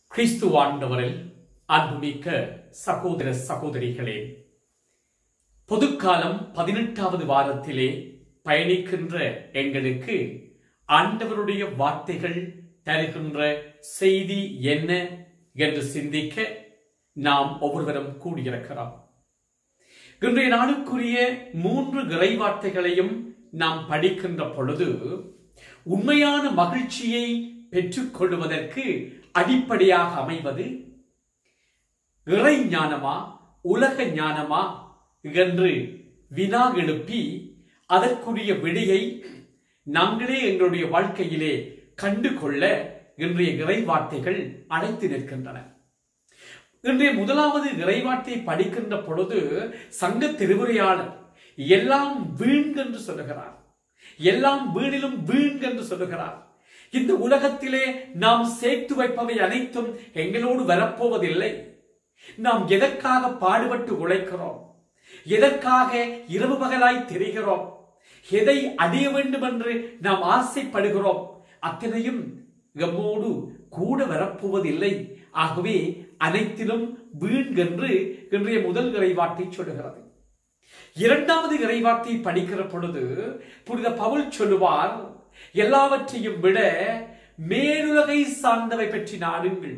கிறிஸ்துவாண்டவரில் அன்புமிக்க சகோதர சகோதரிகளே பொதுக்காலம் பதினெட்டாவது வாரத்திலே பயணிக்கின்ற எங்களுக்கு ஆண்டவருடைய வார்த்தைகள் தருகின்ற செய்தி என்ன என்று சிந்திக்க நாம் ஒவ்வொருவரும் கூடியிருக்கிறோம் இன்றைய நாளுக்குரிய மூன்று இறை வார்த்தைகளையும் நாம் படிக்கின்ற பொழுது உண்மையான மகிழ்ச்சியை பெற்றுக்கொள்வதற்கு அடிப்படையாக அமைவது இறை ஞானமா உலக ஞானமா என்று வினா எழுப்பி அதற்குரிய விடையை நாங்களே எங்களுடைய வாழ்க்கையிலே கண்டு கொள்ள இன்றைய இறை வார்த்தைகள் அழைத்து நிற்கின்றன இன்றைய முதலாவது இறைவார்த்தை படிக்கின்ற பொழுது சங்க திருவுரையாளர் எல்லாம் வீண் என்று சொல்லுகிறார் எல்லாம் வீணிலும் வீண் என்று சொல்லுகிறார் இந்த உலகத்திலே நாம் சேர்த்து வைப்பவை அனைத்தும் எங்களோடு வரப்போவதில்லை நாம் எதற்காக பாடுபட்டு உழைக்கிறோம் எதற்காக இரவு பகலாய் தெரிகிறோம் எதை அடைய வேண்டும் என்று நாம் ஆசைப்படுகிறோம் அத்தனையும் எம்மோடு கூட வரப்போவதில்லை ஆகவே அனைத்திலும் வீண் என்று இன்றைய முதல் இறைவார்த்தை சொல்லுகிறது இரண்டாவது இறைவார்த்தை படிக்கிற பொழுது புனித பவுல் சொல்லுவார் எல்லாவற்றையும் விட மேலுலகை சார்ந்தவை பற்றி நாடுங்கள்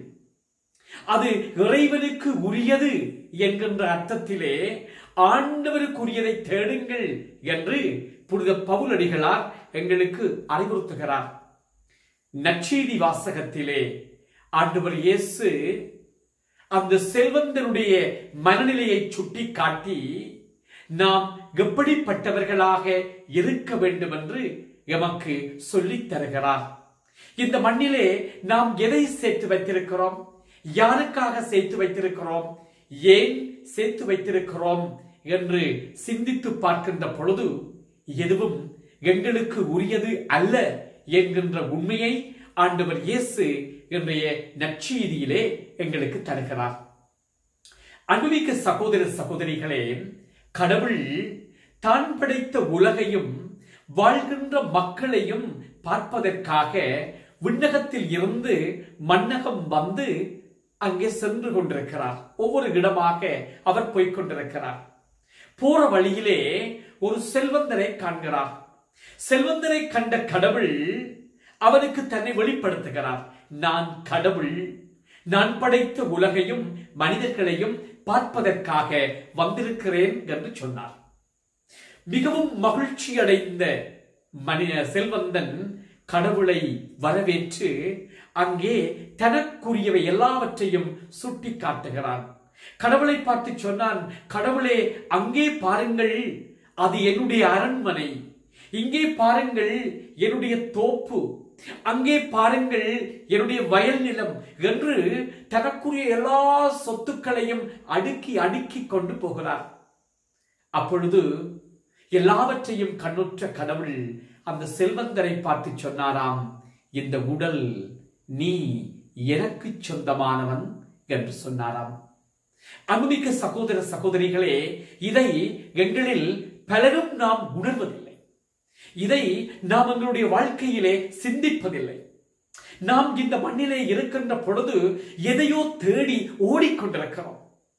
அது இறைவனுக்கு உரியது என்கின்ற அர்த்தத்திலே ஆண்டவருக்குரியதை தேடுங்கள் என்று புனித பவுலடிகளார் எங்களுக்கு அறிவுறுத்துகிறார் நச்செய்தி வாசகத்திலே ஆண்டவர் இயேசு அந்த செல்வந்தனுடைய மனநிலையை சுட்டி காட்டி நாம் எப்படிப்பட்டவர்களாக இருக்க வேண்டும் என்று எமக்கு சொல்லித் தருகிறார் இந்த மண்ணிலே நாம் எதை சேர்த்து வைத்திருக்கிறோம் யாருக்காக சேர்த்து வைத்திருக்கிறோம் ஏன் சேர்த்து வைத்திருக்கிறோம் என்று சிந்தித்து பார்க்கின்ற பொழுது எதுவும் எங்களுக்கு உரியது அல்ல என்கின்ற உண்மையை ஆண்டவர் இயேசு இன்றைய நற்செய்தியிலே எங்களுக்கு தருகிறார் அன்புமிக்க சகோதர சகோதரிகளே கடவுள் தான் படைத்த உலகையும் வாழ்கின்ற மக்களையும் பார்ப்பதற்காக விண்ணகத்தில் இருந்து மன்னகம் வந்து அங்கே சென்று கொண்டிருக்கிறார் ஒவ்வொரு இடமாக அவர் போய்கொண்டிருக்கிறார் போற வழியிலே ஒரு செல்வந்தரை காண்கிறார் செல்வந்தரை கண்ட கடவுள் அவனுக்கு தன்னை வெளிப்படுத்துகிறார் நான் கடவுள் நான் படைத்த உலகையும் மனிதர்களையும் பார்ப்பதற்காக வந்திருக்கிறேன் என்று சொன்னார் மிகவும் மகிழ்ச்சி அடைந்த மனித செல்வந்தன் கடவுளை வரவேற்று அங்கே தனக்குரியவை எல்லாவற்றையும் சுட்டி காட்டுகிறான் கடவுளை பார்த்து சொன்னான் கடவுளே அங்கே பாருங்கள் அது என்னுடைய அரண்மனை இங்கே பாருங்கள் என்னுடைய தோப்பு அங்கே பாருங்கள் என்னுடைய வயல் நிலம் என்று தனக்குரிய எல்லா சொத்துக்களையும் அடுக்கி அடுக்கி கொண்டு போகிறார் அப்பொழுது எல்லாவற்றையும் கண்ணுற்ற கடவுள் அந்த செல்வந்தரை பார்த்து சொன்னாராம் இந்த உடல் நீ எனக்கு சொந்தமானவன் என்று சொன்னாராம் அன்புமிக்க சகோதர சகோதரிகளே இதை எங்களில் பலரும் நாம் உணர்வதில்லை இதை நாம் எங்களுடைய வாழ்க்கையிலே சிந்திப்பதில்லை நாம் இந்த மண்ணிலே இருக்கின்ற பொழுது எதையோ தேடி ஓடிக்கொண்டிருக்கிறோம்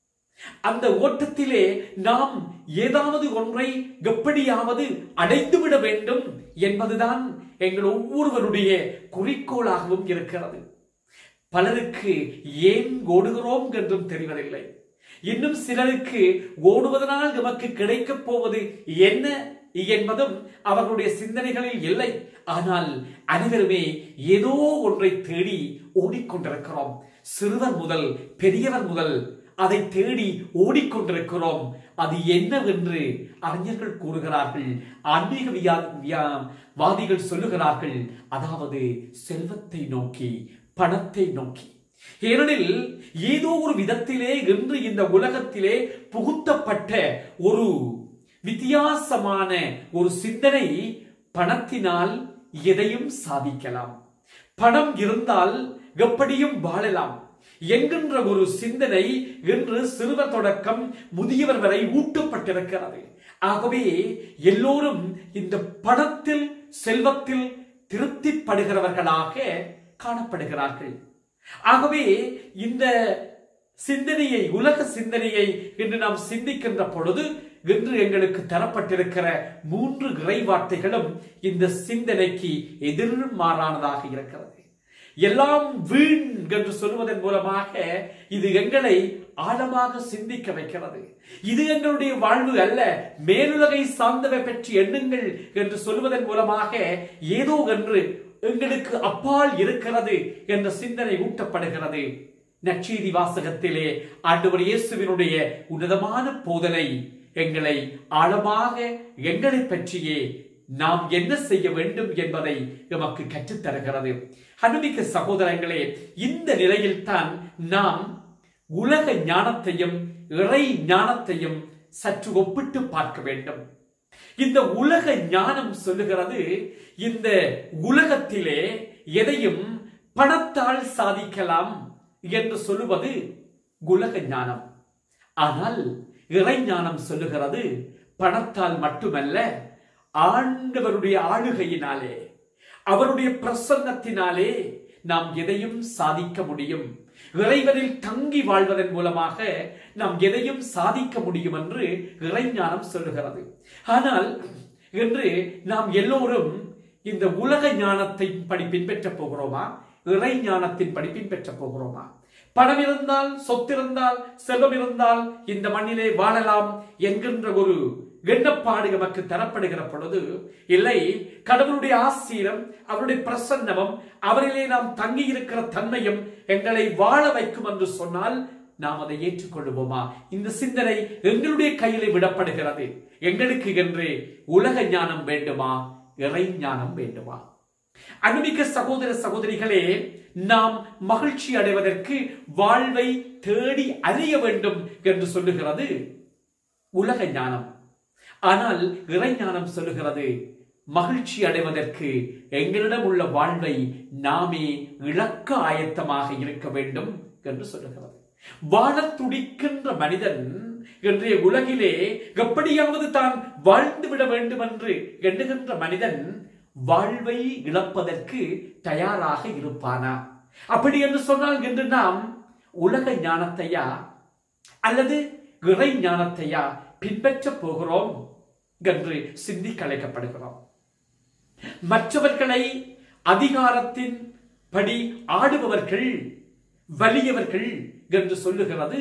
அந்த ஓட்டத்திலே நாம் ஏதாவது ஒன்றை எப்படியாவது அடைந்துவிட வேண்டும் என்பதுதான் எங்கள் ஒவ்வொருவருடைய குறிக்கோளாகவும் இருக்கிறது பலருக்கு ஏன் ஓடுகிறோம் என்றும் தெரிவதில்லை இன்னும் சிலருக்கு ஓடுவதனால் நமக்கு கிடைக்கப் போவது என்ன என்பதும் அவர்களுடைய சிந்தனைகளில் இல்லை ஆனால் அனைவருமே ஏதோ ஒன்றை தேடி ஓடிக்கொண்டிருக்கிறோம் சிறுவர் முதல் பெரியவர் முதல் அதை தேடி ஓடிக்கொண்டிருக்கிறோம் அது என்னவென்று அறிஞர்கள் கூறுகிறார்கள் ஆன்மீக வாதிகள் சொல்லுகிறார்கள் அதாவது செல்வத்தை நோக்கி பணத்தை நோக்கி ஏனெனில் ஏதோ ஒரு விதத்திலே இன்று இந்த உலகத்திலே புகுத்தப்பட்ட ஒரு வித்தியாசமான ஒரு சிந்தனை பணத்தினால் எதையும் சாதிக்கலாம் பணம் இருந்தால் எப்படியும் வாழலாம் என்கின்ற ஒரு சிந்தனை இன்று சிறுவர் தொடக்கம் முதியவர் வரை ஊட்டப்பட்டிருக்கிறது ஆகவே எல்லோரும் இந்த பணத்தில் செல்வத்தில் திருப்திப்படுகிறவர்களாக காணப்படுகிறார்கள் ஆகவே இந்த சிந்தனையை உலக சிந்தனையை இன்று நாம் சிந்திக்கின்ற பொழுது இன்று எங்களுக்கு தரப்பட்டிருக்கிற மூன்று இறை வார்த்தைகளும் இந்த சிந்தனைக்கு எதிர்மாறானதாக இருக்கிறது எல்லாம் வீண் என்று சொல்வதன் மூலமாக இது எங்களை ஆழமாக சிந்திக்க வைக்கிறது இது எங்களுடைய வாழ்வு அல்ல மேலுலகை சார்ந்தவை பற்றி எண்ணுங்கள் என்று சொல்வதன் மூலமாக ஏதோ என்று எங்களுக்கு அப்பால் இருக்கிறது என்ற சிந்தனை ஊட்டப்படுகிறது நற்செய்தி வாசகத்திலே ஆண்டவர் இயேசுவினுடைய உன்னதமான போதனை எங்களை ஆழமாக எங்களை பற்றியே நாம் என்ன செய்ய வேண்டும் என்பதை எமக்கு கற்றுத்தருகிறது அனுமிக்க சகோதரங்களே இந்த நிலையில்தான் நாம் உலக ஞானத்தையும் இறை ஞானத்தையும் சற்று ஒப்பிட்டு பார்க்க வேண்டும் இந்த உலக ஞானம் சொல்லுகிறது இந்த உலகத்திலே எதையும் பணத்தால் சாதிக்கலாம் என்று சொல்லுவது உலக ஞானம் ஆனால் இறைஞானம் சொல்லுகிறது பணத்தால் மட்டுமல்ல ஆண்டவருடைய ஆளுகையினாலே அவருடைய பிரசன்னத்தினாலே நாம் எதையும் சாதிக்க முடியும் இறைவனில் தங்கி வாழ்வதன் மூலமாக நாம் எதையும் சாதிக்க முடியும் என்று இறைஞானம் சொல்லுகிறது ஆனால் இன்று நாம் எல்லோரும் இந்த உலக ஞானத்தை படி பின்பற்ற போகிறோமா இறை ஞானத்தின் படி பின்பற்ற போகிறோமா பணம் இருந்தால் சொத்து இருந்தால் செல்வம் இருந்தால் இந்த மண்ணிலே வாழலாம் என்கின்ற ஒரு எண்ணப்பாடு நமக்கு தரப்படுகிற பொழுது இல்லை கடவுளுடைய ஆசீரம் அவருடைய பிரசன்னமும் அவரிலே நாம் தங்கி இருக்கிற தன்மையும் எங்களை வாழ வைக்கும் என்று சொன்னால் நாம் அதை ஏற்றுக்கொள்வோமா இந்த சிந்தனை எங்களுடைய கையிலே விடப்படுகிறது எங்களுக்கு என்று உலக ஞானம் வேண்டுமா இறை ஞானம் வேண்டுமா அன்புமிக்க சகோதர சகோதரிகளே நாம் மகிழ்ச்சி அடைவதற்கு வாழ்வை தேடி அறிய வேண்டும் என்று சொல்லுகிறது உலக ஞானம் ஆனால் இறைஞானம் சொல்லுகிறது மகிழ்ச்சி அடைவதற்கு எங்களிடம் உள்ள வாழ்வை நாமே இழக்க ஆயத்தமாக இருக்க வேண்டும் என்று சொல்லுகிறது வாழத் துடிக்கின்ற மனிதன் இன்றைய உலகிலே எப்படியாவது தான் வாழ்ந்து விட வேண்டும் என்று எண்ணுகின்ற மனிதன் வாழ்வை இழப்பதற்கு தயாராக இருப்பானா அப்படி என்று சொன்னால் இன்று நாம் உலக ஞானத்தையா அல்லது இறை ஞானத்தையா பின்பற்ற போகிறோம் என்று சிந்திக்க அழைக்கப்படுகிறோம் மற்றவர்களை அதிகாரத்தின் படி ஆடுபவர்கள் வலியவர்கள் என்று சொல்லுகிறது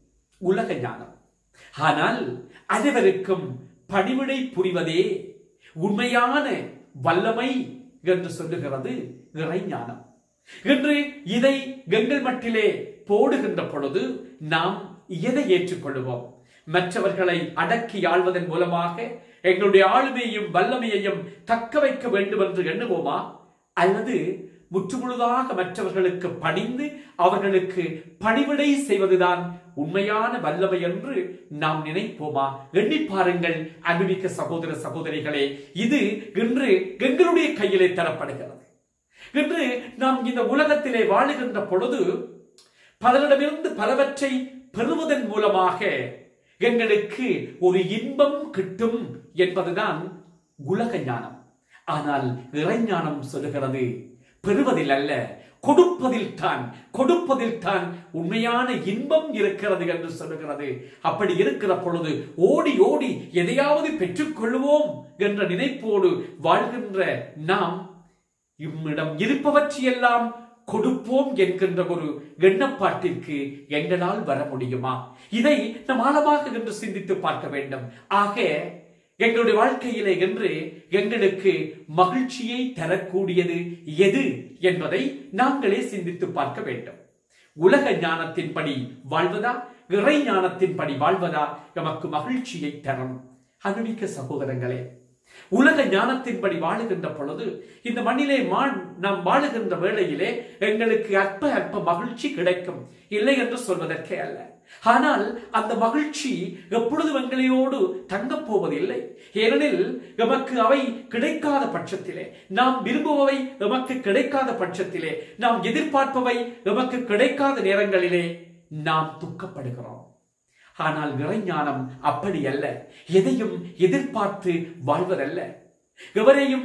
உலக ஞானம் ஆனால் அனைவருக்கும் பணிவிடை புரிவதே உண்மையான வல்லமை என்று சொல்லுகிறது இறைஞானம் இன்று இதை கங்கல் மட்டிலே போடுகின்ற பொழுது நாம் எதை ஏற்றுக்கொள்வோம் மற்றவர்களை அடக்கி ஆள்வதன் மூலமாக எங்களுடைய ஆளுமையையும் வல்லமையையும் தக்க வைக்க வேண்டும் என்று எண்ணுவோமா அல்லது முற்றுமுழுதாக மற்றவர்களுக்கு பணிந்து அவர்களுக்கு பணிவிடை செய்வதுதான் உண்மையான வல்லமை என்று நாம் நினைப்போமா எண்ணி பாருங்கள் அன்புமிக்க சகோதர சகோதரிகளே இது இன்று எங்களுடைய கையிலே தரப்படுகிறது இன்று நாம் இந்த உலகத்திலே வாழுகின்ற பொழுது பலரிடமிருந்து பலவற்றை பெறுவதன் மூலமாக எங்களுக்கு ஒரு இன்பம் கிட்டும் என்பதுதான் உலக ஞானம் ஆனால் இறைஞானம் சொல்லுகிறது பெறுவதில் அல்ல கொடுப்பதில் தான் கொடுப்பதில் தான் உண்மையான இன்பம் இருக்கிறது என்று சொல்லுகிறது அப்படி இருக்கிற பொழுது ஓடி ஓடி எதையாவது பெற்றுக்கொள்வோம் என்ற நினைப்போடு வாழ்கின்ற நாம் இம்மிடம் இருப்பவற்றையெல்லாம் கொடுப்போம் என்கின்ற ஒரு எண்ணப்பாட்டிற்கு எங்களால் வர முடியுமா இதை நாம் ஆழமாக என்று சிந்தித்து பார்க்க வேண்டும் ஆக எங்களுடைய வாழ்க்கையிலே என்று எங்களுக்கு மகிழ்ச்சியை தரக்கூடியது எது என்பதை நாங்களே சிந்தித்து பார்க்க வேண்டும் உலக ஞானத்தின்படி வாழ்வதா இறை ஞானத்தின்படி வாழ்வதா நமக்கு மகிழ்ச்சியை தரும் அனுமிக்க சகோதரங்களே உலக ஞானத்தின்படி வாழுகின்ற பொழுது இந்த மண்ணிலே நாம் வாழுகின்ற வேளையிலே எங்களுக்கு அற்ப அற்ப மகிழ்ச்சி கிடைக்கும் இல்லை என்று சொல்வதற்கே அல்ல ஆனால் அந்த மகிழ்ச்சி எப்பொழுதும் எங்களையோடு தங்கப் போவதில்லை ஏனெனில் எமக்கு அவை கிடைக்காத பட்சத்திலே நாம் விரும்புபவை எமக்கு கிடைக்காத பட்சத்திலே நாம் எதிர்பார்ப்பவை எமக்கு கிடைக்காத நேரங்களிலே நாம் துக்கப்படுகிறோம் ஆனால் இறைஞானம் அப்படி அல்ல எதையும் எதிர்பார்த்து வாழ்வதல்ல எவரையும்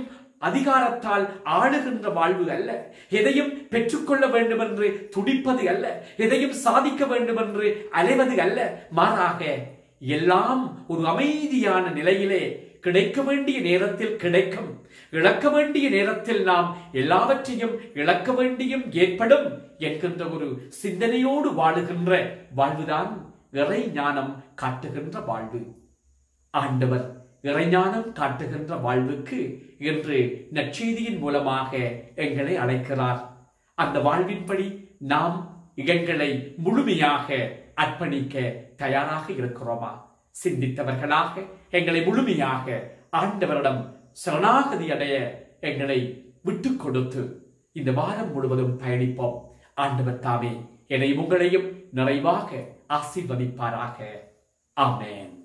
அதிகாரத்தால் ஆளுகின்ற வாழ்வு அல்ல எதையும் பெற்றுக்கொள்ள வேண்டும் என்று துடிப்பது அல்ல எதையும் சாதிக்க வேண்டும் என்று அலைவது அல்ல மாறாக எல்லாம் ஒரு அமைதியான நிலையிலே கிடைக்க வேண்டிய நேரத்தில் கிடைக்கும் இழக்க வேண்டிய நேரத்தில் நாம் எல்லாவற்றையும் இழக்க வேண்டியும் ஏற்படும் என்கின்ற ஒரு சிந்தனையோடு வாழுகின்ற வாழ்வுதான் இறை ஞானம் காட்டுகின்ற வாழ்வு ஆண்டவர் இறைஞானம் காட்டுகின்ற வாழ்வுக்கு இன்று நற்செய்தியின் மூலமாக எங்களை அழைக்கிறார் அந்த வாழ்வின்படி நாம் எங்களை முழுமையாக அர்ப்பணிக்க தயாராக இருக்கிறோமா சிந்தித்தவர்களாக எங்களை முழுமையாக ஆண்டவரிடம் சரணாகதி அடைய எங்களை விட்டுக் கொடுத்து இந்த வாரம் முழுவதும் பயணிப்போம் ஆண்டவர் தாமே என்னை உங்களையும் நிறைவாக ஆசீர்வதிப்பாராக ஆமென்